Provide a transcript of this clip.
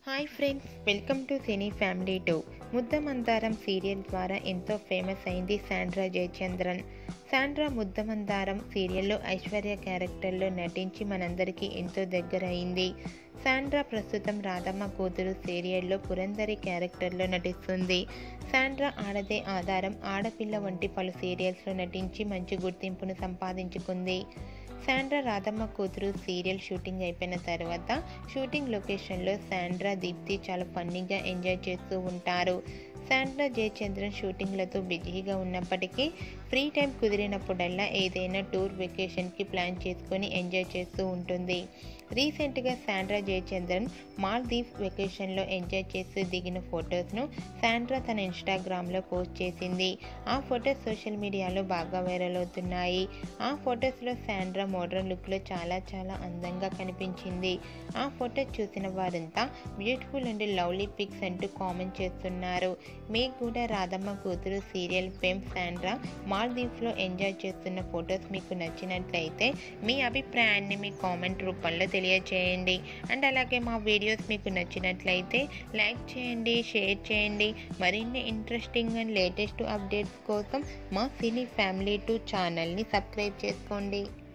hi friends welcome to cine family two Muddamandaram serial ద్వారా ఎంతో famous అయింది శాండ్రా జయచంద్రన్ శాండ్రా ముద్దమందారం సీరియల్లో ఐశ్వర్య క్యారెక్టర్లో నటించి మనందరికీ ఎంతో దగ్గర అయింది శాండ్రా ప్రస్తుతం రాధమ్మ కూతురు సీరియల్లో పురంధరి క్యారెక్టర్లో నటిస్తుంది శాండ్రా ఆడదే ఆధారం ఆడపిల్ల వంటి పలు సీరియల్స్లో నటించి మంచి గుర్తింపును సంపాదించుకుంది Sandra Radhamma Kuthuru serial shooting అయిపోయిన తర్వాత షూటింగ్ లొకేషన్లో శాండ్రా దీప్తి చాలా ఫన్నీగా ఎంజాయ్ చేస్తూ ఉంటారు శాండ్రా జయచంద్రన్ షూటింగ్లతో బిజీగా ఉన్నప్పటికీ ఫ్రీ టైం కుదిరినప్పుడల్లా ఏదైనా టూర్ వెకేషన్కి ప్లాన్ చేసుకొని ఎంజాయ్ చేస్తూ ఉంటుంది రీసెంట్గా శాండ్రా జయచంద్రన్ మాల్దీవ్స్ వెకేషన్లో ఎంజాయ్ చేస్తూ దిగిన ఫొటోస్ను శాండ్రా తన ఇన్స్టాగ్రామ్లో పోస్ట్ చేసింది ఆ ఫొటోస్ సోషల్ మీడియాలో బాగా వైరల్ అవుతున్నాయి ఆ ఫొటోస్లో శాండ్రా మోడర్న్ లుక్లో చాలా చాలా అందంగా కనిపించింది ఆ ఫొటోస్ చూసిన వారంతా బ్యూటిఫుల్ అండ్ లవ్లీ పిక్స్ అంటూ కామెంట్ చేస్తున్నారు మీకు కూడా రాధమ్మ కూతురు సీరియల్ ఫేమ్ శాండ్రా మాల్దీవ్స్లో ఎంజాయ్ చేస్తున్న ఫొటోస్ మీకు నచ్చినట్లయితే మీ అభిప్రాయాన్ని మీ కామెంట్ రూపంలో తెలియచేయండి అండ్ అలాగే మా వీడియోస్ మీకు నచ్చినట్లయితే లైక్ చేయండి షేర్ చేయండి మరిన్ని ఇంట్రెస్టింగ్ అండ్ లేటెస్ట్ అప్డేట్స్ కోసం మా సినీ ఫ్యామిలీ టూ ఛానల్ని సబ్స్క్రైబ్ చేసుకోండి